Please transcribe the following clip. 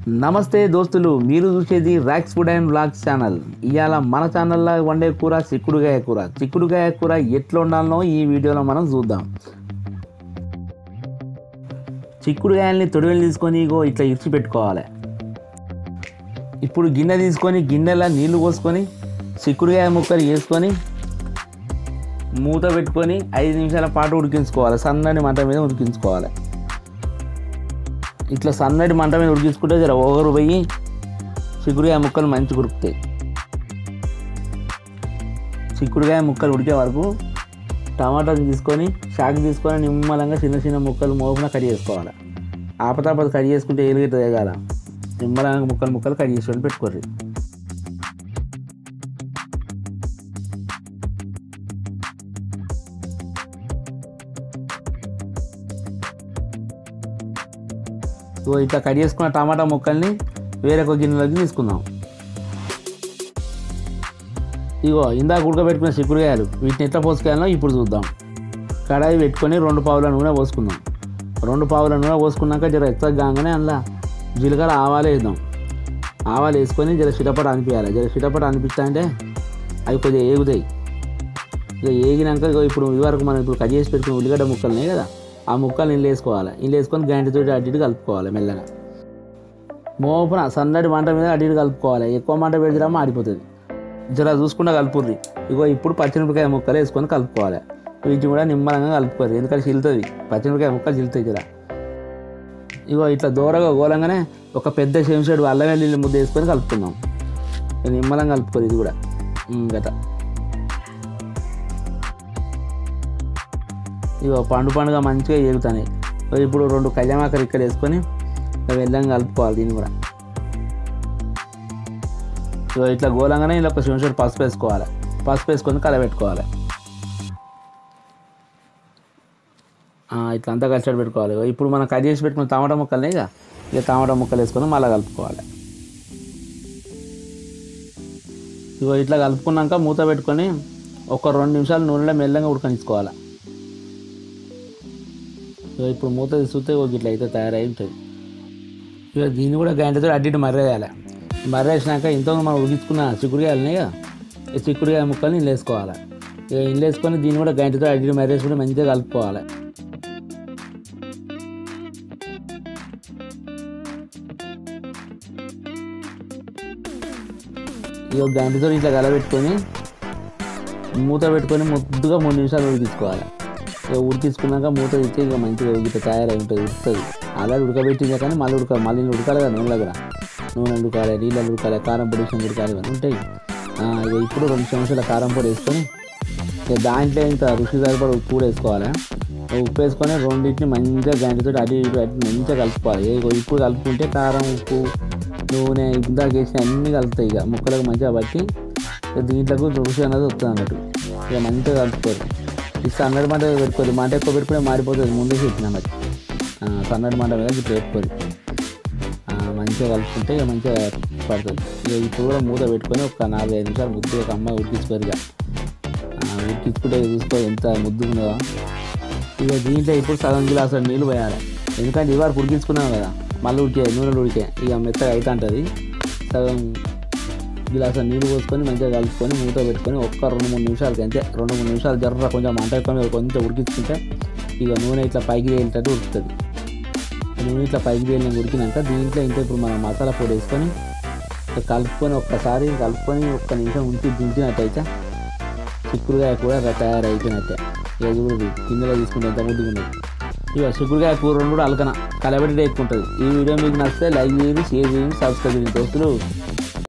నమస్తే దోస్తులు మీరు చూసేది ర్యాక్స్ ఫుడ్ అండ్ బ్లాగ్స్ ఛానల్ ఇవాళ మన ఛానల్లో వండే కూర చిక్కుడుగాయ కూర చిక్కుడుగాయ కూర ఎట్లా వండాలనో ఈ వీడియోలో మనం చూద్దాం చిక్కుడుగాయల్ని తొడివెలు తీసుకొని ఇగో ఇట్లా ఇరిచి పెట్టుకోవాలి ఇప్పుడు గిన్నె తీసుకొని గిన్నెలో నీళ్లు పోసుకొని చిక్కుడుగాయ ముక్కలు వేసుకొని మూత పెట్టుకొని ఐదు నిమిషాల పాటు ఉడికించుకోవాలి సన్నని మంట మీద ఉడికించుకోవాలి ఇట్లా సన్నటి మంట మీద ఉడికించుకుంటే జర ఓగరు పోయి చిక్కుడుగాయ ముక్కలు మంచి ఉడుకుతాయి చిక్కుడుగాయ ముక్కలు ఉడికే వరకు టమాటాలు తీసుకొని షాక్ తీసుకొని నిమ్మలంగా చిన్న చిన్న ముక్కలు మోపున కట్ చేసుకోవాలి ఆపతాపత కట్ చేసుకుంటే ఎలుగిట దిగాల నిమ్మలంగా ముక్కలు ముక్కలు కట్ చేసుకొని పెట్టుకోర్రి ఇగో ఇట్లా కట్ చేసుకున్న టమాటా ముక్కల్ని వేరొక గిన్నెలోకి తీసుకుందాం ఇగో ఇందాక ఉడకబెట్టుకున్న చిక్కుడుకాయలు వీటిని ఎట్లా పోసుకెళ్ళాలో ఇప్పుడు చూద్దాం కడాయి పెట్టుకొని రెండు పావుల నూనె పోసుకుందాం రెండు పావుల నూనె పోసుకున్నాక జర ఎచ్చగా కాగానే అందులో జీలకర్ర ఆవాలు వేద్దాం ఆవాలు వేసుకొని జర చిటపట అనిపించాలి జర చిటపట అనిపిస్తా అంటే అవి కొద్దిగా ఏగుతాయి ఇక ఏగినాక ఇగో ఇప్పుడు ఇదివరకు మనం ఇప్పుడు కట్ చేసి పెట్టుకున్న ఉల్లిగడ్డ ముక్కలు ఉన్నాయి కదా ఆ ముక్కలు నీళ్ళు వేసుకోవాలి నీళ్ళు వేసుకొని గంటతో అటు ఇటు కలుపుకోవాలి మెల్లగా మోపున సన్నటి మంట మీద అటు ఇటు కలుపుకోవాలి ఎక్కువ మంట పెడితే మాడిపోతుంది జర చూసుకుంటా కలుపుర్రి ఇగో ఇప్పుడు పచ్చిమిరపకాయ ముక్కలు వేసుకొని కలుపుకోవాలి వీటిని కూడా నిమ్మలంగా కలుపుకోరు ఎందుకంటే చిల్లుతుంది పచ్చిమిరపకాయ ముక్కలు చిల్లుతాయి జర ఇగో ఇట్లా దూరగా గోలంగానే ఒక పెద్ద చెంచాడు అల్లం వెల్లుల్లి ముద్ద వేసుకొని కలుపుకుందాం ఇక నిమ్మలంగా కలుపుకోరు ఇది కూడా ఉమ్, గట ఇగో పండు పండుగ మంచిగా ఎగుతాయి ఇప్పుడు రెండు కళ్యామాకర ఇక్కడ వేసుకొని ఇక వెళ్ళంగా కలుపుకోవాలి దీన్ని కూడా ఇగో ఇట్లా గోలంగానే ఇలా ఒక చెంచాడు పసుపు వేసుకోవాలి పసుపు వేసుకొని కలబెట్టుకోవాలి ఆ, ఇట్లా అంతా కలిసి పెట్టుకోవాలి ఇగో ఇప్పుడు మనం కట్ చేసి పెట్టుకున్న టమాటా ముక్కల్ని ఇక ఇక టమాటా ముక్కలు వేసుకొని మళ్ళీ కలుపుకోవాలి ఇగో ఇట్లా కలుపుకున్నాక మూత పెట్టుకొని ఒక రెండు నిమిషాలు నూనెలో మెల్లగా ఉడకనిచ్చుకోవాలి ఇక ఇప్పుడు మూత తీసుకుంటే ఒక ఇట్లా అయితే తయారై ఉంటుంది ఇక దీన్ని కూడా గంటతో అడ్డు ఇటు మర్రేయాలి మర్రేసినాక ఇంత మనం ఉడికించుకున్న చిక్కుడుకాయలని ఇక ఈ చిక్కుడుకాయ ముక్కల్ని ఇంట్లో వేసుకోవాలి ఇక ఇంట్లో వేసుకొని దీన్ని కూడా గంటతో అడ్డు ఇటు మర్రేసుకుంటే మంచిగా కలుపుకోవాలి ఇక గంటతో ఇట్లా కలబెట్టుకొని మూత పెట్టుకొని ముద్దుగా మూడు నిమిషాలు ఉడికించుకోవాలి ఇక ఉడికించుకున్నాక మూత తెచ్చి ఇక మంచిగా ఉడికితే తయారై ఉంటుంది ఉడుతుంది అలా ఉడకబెట్టిందే కానీ మళ్ళీ ఉడక మళ్ళీ ఉడకాలి కదా నూనెలో కూడా నూనె ఉడకాలి నీళ్ళలో ఉడకాలి కారం పొడి వేసుకొని ఉడకాలి ఇవన్నీ ఉంటాయి ఆ, ఇక ఇప్పుడు రెండు చెంచాల కారం పొడి వేసుకొని ఇక దాంట్లో ఇంత రుచి సరిపడ ఉప్పు కూడా వేసుకోవాలి ఇక ఉప్పు వేసుకొని రెండింటిని మంచిగా గంటతో అటు ఇటు అటు మంచిగా కలుపుకోవాలి ఇక ఇప్పుడు కలుపుకుంటే కారం ఉప్పు నూనె ఇందాక వేసిన అన్నీ కలుపుతాయి ఇక ముక్కలకు మంచిగా బట్టి ఇక దీంట్లోకి రుచి అనేది వస్తుంది అన్నట్టు ఇక మంచిగా కలుపుకోరు ఈ సన్నటి మంట పెట్టుకోరు మంట ఎక్కువ పెట్టుకునే మారిపోతుంది ముందే చెప్పిన మరి ఆ, సన్నటి మంట మీద ఇట్లా పెట్టుకోరు ఆ, మంచిగా కలుపుకుంటే ఇక మంచిగా పడుతుంది ఇక ఇప్పుడు కూడా మూత పెట్టుకొని ఒక నాలుగు ఐదు నిమిషాలు ముద్దు ఒక అమ్మాయి ఉడికించుకోరు ఇక ఆ, ఉడికించుకుంటే చూసుకో ఎంత ముద్దుకున్నదో ఇక దీంట్లో ఇప్పుడు సగం గిలాసు నీళ్ళు పోయాలి ఎందుకంటే ఇవాళ ఉడికించుకున్నాం కదా మళ్ళీ ఉడికే నూనెలు ఉడికే ఇక మెత్తగా అవుతా ఉంటుంది సగం గిలాసు నీళ్ళు పోసుకొని మంచిగా కలుపుకొని మూత పెట్టుకొని ఒక్క రెండు మూడు నిమిషాలకి అంతే రెండు మూడు నిమిషాలు జర్ర కొంచెం మంట ఎక్కువ కొంచెం ఉడికించుకుంటే ఇక నూనె ఇట్లా పైకి తేలినట్టు ఉడుకుతుంది నూనె ఇట్లా పైకి తేలిన ఉడికినాక దీంట్లో ఇంకా ఇప్పుడు మనం మసాలా పొడి వేసుకొని ఇక కలుపుకొని ఒక్కసారి కలుపుకొని ఒక్క నిమిషం ఉంచి దించినట్టయితే చిక్కుడుకాయ కూడా ర- తయారైపోయినట్టే ఇక చూడండి గిన్నెలో తీసుకుంటే ఎంత ముద్దుగా ఉన్నది ఇక చిక్కుడుకాయ కూర రెండు కూడా అలకన కలబెట్టి ఎక్కువ ఉంటుంది ఈ వీడియో మీకు నచ్చితే లైక్ చేయండి షేర్ చేయండి సబ్స్క్రైబ్ చేయండి దోస్తులు